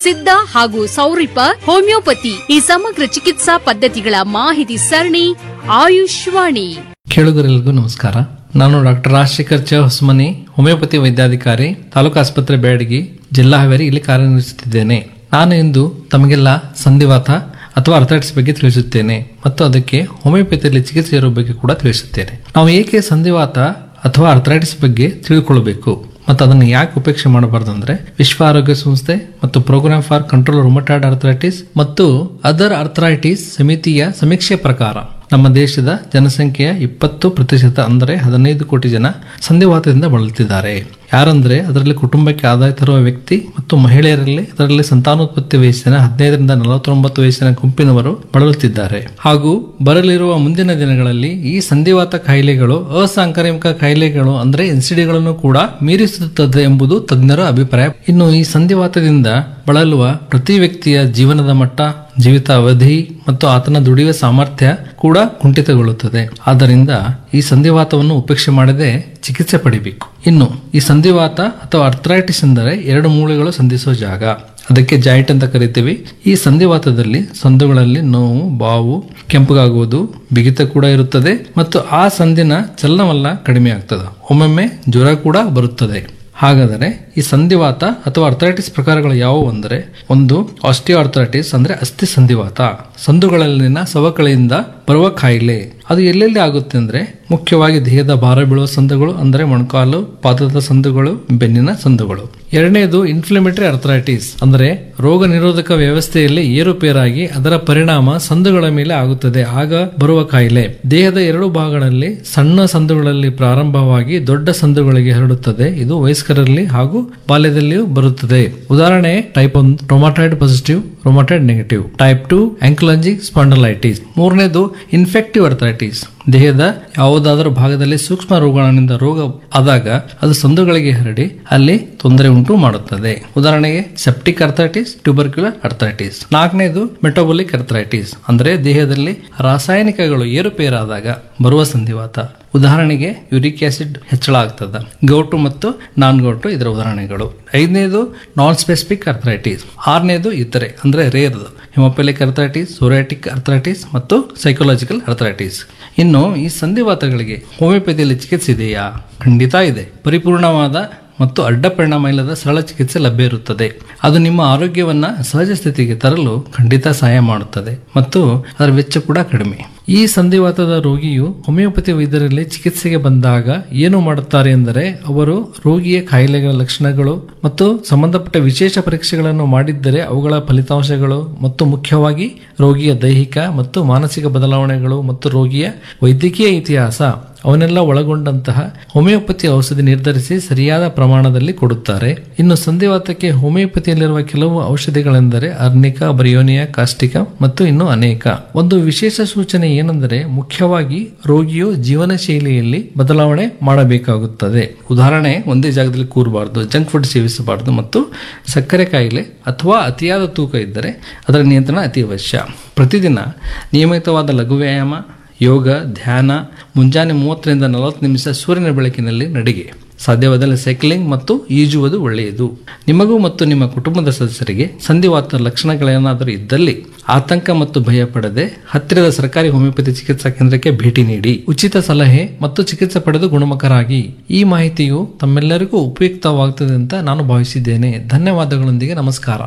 ಸಿದ್ಧ ಹಾಗೂ ಸೌರಿಪ ಹೋಮಿಯೋಪತಿ ಈ ಸಮಗ್ರ ಚಿಕಿತ್ಸಾ ಪದ್ಧತಿಗಳ ಮಾಹಿತಿ ಸರಣಿ ಆಯುಷ್ವಾಣಿ ಕೇಳುಗರೆಲ್ಲರಿಗೂ ನಮಸ್ಕಾರ ನಾನು ಡಾಕ್ಟರ್ ರಾಜಶೇಖರ್ ಚ ಹೊಸಮನಿ ಹೋಮಿಯೋಪತಿ ವೈದ್ಯಾಧಿಕಾರಿ ತಾಲೂಕು ಆಸ್ಪತ್ರೆ ಬ್ಯಾಡಗಿ ಜಿಲ್ಲಾ ಹಾವೇರಿ ಇಲ್ಲಿ ಕಾರ್ಯನಿರ್ವಹಿಸುತ್ತಿದ್ದೇನೆ ನಾನು ಇಂದು ತಮಗೆಲ್ಲ ಸಂಧಿವಾತ ಅಥವಾ ಅರ್ಥೈಟಿಸ್ ಬಗ್ಗೆ ತಿಳಿಸುತ್ತೇನೆ ಮತ್ತು ಅದಕ್ಕೆ ಹೋಮಿಯೋಪತಿಯಲ್ಲಿ ಚಿಕಿತ್ಸೆ ಇರುವ ಬಗ್ಗೆ ಕೂಡ ತಿಳಿಸುತ್ತೇನೆ ನಾವು ಏಕೆ ಸಂಧಿವಾತ ಅಥವಾ ಅರ್ಥೈಟಿಸ್ ಬಗ್ಗೆ ತಿಳ್ಕೊಳ್ಬೇಕು ಮತ್ತು ಅದನ್ನು ಯಾಕೆ ಉಪೇಕ್ಷೆ ಮಾಡಬಾರ್ದು ಅಂದ್ರೆ ವಿಶ್ವ ಆರೋಗ್ಯ ಸಂಸ್ಥೆ ಮತ್ತು programme for control rheumatoid arthritis ಮತ್ತು ಅದರ್ ಅರ್ಥರೈಟಿಸ್ ಸಮಿತಿಯ ಸಮೀಕ್ಷೆ ಪ್ರಕಾರ ನಮ್ಮ ದೇಶದ ಜನಸಂಖ್ಯೆಯ ಇಪ್ಪತ್ತು ಪ್ರತಿಶತ ಅಂದರೆ ಹದಿನೈದು ಕೋಟಿ ಜನ ಸಂಧಿವಾತದಿಂದ ಬಳಲುತ್ತಿದ್ದಾರೆ ಯಾರಂದ್ರೆ ಅದರಲ್ಲಿ ಕುಟುಂಬಕ್ಕೆ ಆದಾಯ ತರುವ ವ್ಯಕ್ತಿ ಮತ್ತು ಮಹಿಳೆಯರಲ್ಲಿ ಅದರಲ್ಲಿ ಸಂತಾನೋತ್ಪತ್ತಿ ವಯಸ್ಸಿನ ಹದಿನೈದರಿಂದ ನಲವತ್ತೊಂಬತ್ತು ವಯಸ್ಸಿನ ಗುಂಪಿನವರು ಬಳಲುತ್ತಿದ್ದಾರೆ ಹಾಗೂ ಬರಲಿರುವ ಮುಂದಿನ ದಿನಗಳಲ್ಲಿ ಈ ಸಂಧಿವಾತ ಕಾಯಿಲೆಗಳು ಅಸಾಂಕ್ರಾಮಿಕ ಕಾಯಿಲೆಗಳು ಅಂದ್ರೆ ಎನ್ಸಿಡಿಗಳನ್ನು ಕೂಡ ಮೀರಿಸುತ್ತದೆ ಎಂಬುದು ತಜ್ಞರ ಅಭಿಪ್ರಾಯ ಇನ್ನು ಈ ಸಂಧಿವಾತದಿಂದ ಬಳಲುವ ಪ್ರತಿ ವ್ಯಕ್ತಿಯ ಜೀವನದ ಮಟ್ಟ ಜೀವಿತ ಅವಧಿ ಮತ್ತು ಆತನ ದುಡಿಯುವ ಸಾಮರ್ಥ್ಯ ಕೂಡ ಕುಂಠಿತಗೊಳ್ಳುತ್ತದೆ ಆದ್ದರಿಂದ ಈ ಸಂಧಿವಾತವನ್ನು ಉಪೇಕ್ಷೆ ಮಾಡದೆ ಚಿಕಿತ್ಸೆ ಪಡಿಬೇಕು ಇನ್ನು ಈ ಸಂಧಿವಾತ ಅಥವಾ ಅರ್ಥರೈಟಿಸ್ ಎಂದರೆ ಎರಡು ಮೂಳೆಗಳು ಸಂಧಿಸುವ ಜಾಗ ಅದಕ್ಕೆ ಜಾಯಿಂಟ್ ಅಂತ ಕರಿತೀವಿ ಈ ಸಂಧಿವಾತದಲ್ಲಿ ಸಂದುಗಳಲ್ಲಿ ನೋವು ಬಾವು ಕೆಂಪಗಾಗುವುದು ಬಿಗಿತ ಕೂಡ ಇರುತ್ತದೆ ಮತ್ತು ಆ ಸಂದಿನ ಚಲನವಲ್ಲ ಕಡಿಮೆ ಆಗ್ತದೆ ಒಮ್ಮೊಮ್ಮೆ ಜ್ವರ ಕೂಡ ಬರುತ್ತದೆ ಹಾಗಾದರೆ ಈ ಸಂಧಿವಾತ ಅಥವಾ ಅರ್ಥರೈಟಿಸ್ ಪ್ರಕಾರಗಳು ಯಾವುವು ಅಂದರೆ ಒಂದು ಆಸ್ಟಿಯೋ ಅರ್ಥರೈಟಿಸ್ ಅಂದ್ರೆ ಅಸ್ಥಿ ಸಂಧಿವಾತ ಸಂದುಗಳಲ್ಲಿನ ಸವಕಳಿಯಿಂದ ಬರುವ ಕಾಯಿಲೆ ಅದು ಎಲ್ಲೆಲ್ಲಿ ಆಗುತ್ತೆ ಅಂದ್ರೆ ಮುಖ್ಯವಾಗಿ ದೇಹದ ಭಾರ ಬೀಳುವ ಸಂದುಗಳು ಅಂದರೆ ಮೊಣಕಾಲು ಪಾದದ ಸಂದುಗಳು ಬೆನ್ನಿನ ಸಂದುಗಳು ಎರಡನೇದು ಇನ್ಫ್ಲಮೇಟರಿ ಅರ್ಥರೈಟಿಸ್ ಅಂದರೆ ರೋಗ ನಿರೋಧಕ ವ್ಯವಸ್ಥೆಯಲ್ಲಿ ಏರುಪೇರಾಗಿ ಅದರ ಪರಿಣಾಮ ಸಂದುಗಳ ಮೇಲೆ ಆಗುತ್ತದೆ ಆಗ ಬರುವ ಕಾಯಿಲೆ ದೇಹದ ಎರಡು ಭಾಗಗಳಲ್ಲಿ ಸಣ್ಣ ಸಂದುಗಳಲ್ಲಿ ಪ್ರಾರಂಭವಾಗಿ ದೊಡ್ಡ ಸಂದುಗಳಿಗೆ ಹರಡುತ್ತದೆ ಇದು ವಯಸ್ಕರಲ್ಲಿ ಹಾಗೂ ಬಾಲ್ಯದಲ್ಲಿಯೂ ಬರುತ್ತದೆ ಉದಾಹರಣೆ type one rheumatoid positive rheumatoid negative type two ankylosing spondylitis ಮೂರನೇದು ಇನ್ಫೆಕ್ಟಿವ್ ಅರ್ಥರೈಟಿಸ್ ದೇಹದ ಯಾವುದಾದರೂ ಭಾಗದಲ್ಲಿ ಸೂಕ್ಷ್ಮ ರೋಗಾಣುವಿನಿಂದ ರೋಗ ಆದಾಗ ಅದು ಸಂದುಗಳಿಗೆ ಹರಡಿ ಅಲ್ಲಿ ತೊಂದರೆ ಉಂಟು ಮಾಡುತ್ತದೆ ಉದಾಹರಣೆಗೆ ಸೆಪ್ಟಿಕ್ ಅರ್ಥರೈಟಿಸ್ ಟ್ಯೂಬರ್ಕ್ಯುಲರ್ ಅರ್ಥರೈಟಿಸ್ ನಾಲ್ಕನೇದು ಮೆಟಬೊಲಿಕ್ ಅರ್ಥರೈಟಿಸ್ ಅಂದ್ರೆ ದೇಹದಲ್ಲಿ ರಾಸಾಯನಿಕಗಳು ಏರುಪೇರಾದಾಗ ಬರುವ ಸಂಧಿವಾತ ಉದಾಹರಣೆಗೆ ಯುರಿಕ್ ಆಸಿಡ್ ಹೆಚ್ಚಳ ಆಗ್ತದ ಗೌಟು ಮತ್ತು ನಾನ್ ಗೌಟು ಇದರ ಉದಾಹರಣೆಗಳು ಐದನೇದು ನಾನ್ ಸ್ಪೆಸಿಫಿಕ್ ಅರ್ಥರೈಟಿಸ್ ಆರನೇದು ಇತರೆ ಅಂದ್ರೆ rare haemophilic arthritis psoriatic arthritis ಮತ್ತು ಸೈಕೋಲಾಜಿಕಲ್ ಅರ್ಥರೈಟಿಸ್ ಇನ್ನು ಈ ಸಂಧಿವಾತಗಳಿಗೆ ಹೋಮಿಯೋಪತಿಯಲ್ಲಿ ಚಿಕಿತ್ಸೆ ಇದೆಯಾ ಖಂಡಿತ ಇದೆ ಪರಿಪೂರ್ಣವಾದ ಮತ್ತು ಅಡ್ಡ ಪರಿಣಾಮ ಇಲ್ಲದ ಸರಳ ಚಿಕಿತ್ಸೆ ಲಭ್ಯ ಇರುತ್ತದೆ ಅದು ನಿಮ್ಮ ಆರೋಗ್ಯವನ್ನ ಸಹಜ ಸ್ಥಿತಿಗೆ ತರಲು ಖಂಡಿತ ಸಹಾಯ ಮಾಡುತ್ತದೆ ಮತ್ತು ಅದರ ವೆಚ್ಚ ಕೂಡ ಕಡಿಮೆ ಈ ಸಂಧಿವಾತದ ರೋಗಿಯು ಹೋಮಿಯೋಪತಿ ವೈದ್ಯರಲ್ಲಿ ಚಿಕಿತ್ಸೆಗೆ ಬಂದಾಗ ಏನು ಮಾಡುತ್ತಾರೆ ಎಂದರೆ ಅವರು ರೋಗಿಯ ಕಾಯಿಲೆಗಳ ಲಕ್ಷಣಗಳು ಮತ್ತು ಸಂಬಂಧಪಟ್ಟ ವಿಶೇಷ ಪರೀಕ್ಷೆಗಳನ್ನು ಮಾಡಿದ್ದರೆ ಅವುಗಳ ಫಲಿತಾಂಶಗಳು ಮತ್ತು ಮುಖ್ಯವಾಗಿ ರೋಗಿಯ ದೈಹಿಕ ಮತ್ತು ಮಾನಸಿಕ ಬದಲಾವಣೆಗಳು ಮತ್ತು ರೋಗಿಯ ವೈದ್ಯಕೀಯ ಇತಿಹಾಸ ಅವನ್ನೆಲ್ಲ ಒಳಗೊಂಡಂತಹ ಹೋಮಿಯೋಪತಿ ಔಷಧಿ ನಿರ್ಧರಿಸಿ ಸರಿಯಾದ ಪ್ರಮಾಣದಲ್ಲಿ ಕೊಡುತ್ತಾರೆ ಇನ್ನು ಸಂಧಿವಾತಕ್ಕೆ ಹೋಮಿಯೋಪತಿಯಲ್ಲಿರುವ ಕೆಲವು ಔಷಧಿಗಳೆಂದರೆ ಅರ್ನಿಕಾ ಬ್ರಿಯೋನಿಯಾ ಕಾಸ್ಟಿಕ ಮತ್ತು ಇನ್ನು ಅನೇಕ ಒಂದು ವಿಶೇಷ ಸೂಚನೆ ಏನೆಂದರೆ ಮುಖ್ಯವಾಗಿ ರೋಗಿಯು ಜೀವನ ಶೈಲಿಯಲ್ಲಿ ಬದಲಾವಣೆ ಮಾಡಬೇಕಾಗುತ್ತದೆ ಉದಾಹರಣೆ ಒಂದೇ ಜಾಗದಲ್ಲಿ ಕೂರಬಾರದು ಜಂಕ್ ಫುಡ್ ಸೇವಿಸಬಾರದು ಮತ್ತು ಸಕ್ಕರೆ ಕಾಯಿಲೆ ಅಥವಾ ಅತಿಯಾದ ತೂಕ ಇದ್ದರೆ ಅದರ ನಿಯಂತ್ರಣ ಅತಿ ಅವಶ್ಯ ಪ್ರತಿದಿನ ನಿಯಮಿತವಾದ ಲಘು ವ್ಯಾಯಾಮ ಯೋಗ ಧ್ಯಾನ ಮುಂಜಾನೆ ಮೂವತ್ತರಿಂದ ನಲವತ್ತು ನಿಮಿಷ ಸೂರ್ಯನ ಬೆಳಕಿನಲ್ಲಿ ನಡಿಗೆ ಸಾಧ್ಯವಾದಲ್ಲಿ ಸೈಕ್ಲಿಂಗ್ ಮತ್ತು ಈಜುವುದು ಒಳ್ಳೆಯದು ನಿಮಗೂ ಮತ್ತು ನಿಮ್ಮ ಕುಟುಂಬದ ಸದಸ್ಯರಿಗೆ ಸಂಧಿವಾತ ಲಕ್ಷಣಗಳೇನಾದರೂ ಇದ್ದಲ್ಲಿ ಆತಂಕ ಮತ್ತು ಭಯ ಪಡದೆ ಹತ್ತಿರದ ಸರ್ಕಾರಿ ಹೋಮಿಯೋಪತಿ ಚಿಕಿತ್ಸಾ ಕೇಂದ್ರಕ್ಕೆ ಭೇಟಿ ನೀಡಿ ಉಚಿತ ಸಲಹೆ ಮತ್ತು ಚಿಕಿತ್ಸೆ ಪಡೆದು ಗುಣಮುಖರಾಗಿ ಈ ಮಾಹಿತಿಯು ತಮ್ಮೆಲ್ಲರಿಗೂ ಉಪಯುಕ್ತವಾಗುತ್ತದೆ ಅಂತ ನಾನು ಭಾವಿಸಿದ್ದೇನೆ ಧನ್ಯವಾದಗಳೊಂದಿಗೆ ನಮಸ್ಕಾರ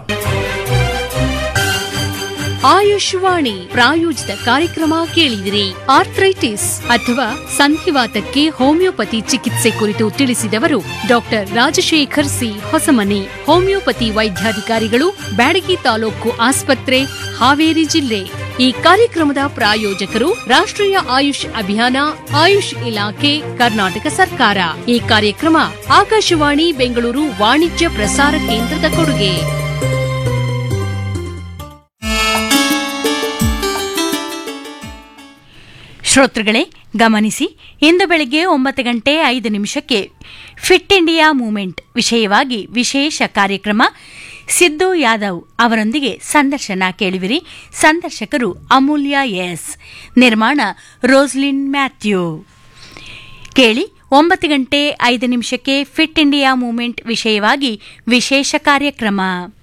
ಆಯುಷ್ವಾಣಿ ಪ್ರಾಯೋಜಿತ ಕಾರ್ಯಕ್ರಮ ಕೇಳಿದಿರಿ ಆರ್ಥ್ರೈಟಿಸ್ ಅಥವಾ ಸಂಧಿವಾತಕ್ಕೆ ಹೋಮಿಯೋಪತಿ ಚಿಕಿತ್ಸೆ ಕುರಿತು ತಿಳಿಸಿದವರು doctor Rajashekar C Hosamani homeopathy ವೈದ್ಯಾಧಿಕಾರಿಗಳು ಬ್ಯಾಡಗಿ ತಾಲೂಕು ಆಸ್ಪತ್ರೆ ಹಾವೇರಿ ಜಿಲ್ಲೆ ಈ ಕಾರ್ಯಕ್ರಮದ ಪ್ರಾಯೋಜಕರು ರಾಷ್ಟ್ರೀಯ ಆಯುಷ್ ಅಭಿಯಾನ ಆಯುಷ್ ಇಲಾಖೆ ಕರ್ನಾಟಕ ಸರ್ಕಾರ ಈ ಕಾರ್ಯಕ್ರಮ ಆಕಾಶವಾಣಿ ಬೆಂಗಳೂರು ವಾಣಿಜ್ಯ ಪ್ರಸಾರ ಕೇಂದ್ರದ ಕೊಡುಗೆ ಶ್ರೋತೃಗಳೇ ಗಮನಿಸಿ ಇಂದು ಬೆಳಗ್ಗೆ ಒಂಬತ್ತು ಗಂಟೆ ಐದು ನಿಮಿಷಕ್ಕೆ ಫಿಟ್ ಇಂಡಿಯಾ ಮೂವ್ಮೆಂಟ್ ವಿಷಯವಾಗಿ ವಿಶೇಷ ಕಾರ್ಯಕ್ರಮ ಸಿದ್ದು ಯಾದವ್ ಅವರೊಂದಿಗೆ ಸಂದರ್ಶನ ಕೇಳುವಿರಿ ಸಂದರ್ಶಕರು ಅಮೂಲ್ಯ ಎಸ್ ನಿರ್ಮಾಣ ರೋಸ್ಲಿನ್ ಮ್ಯಾಥ್ಯೂ ಕೇಳಿ ಒಂಬತ್ತು ಗಂಟೆ ಐದು ನಿಮಿಷಕ್ಕೆ ಫಿಟ್ ಇಂಡಿಯಾ ಮೂವ್ಮೆಂಟ್ ವಿಷಯವಾಗಿ ವಿಶೇಷ ಕಾರ್ಯಕ್ರಮ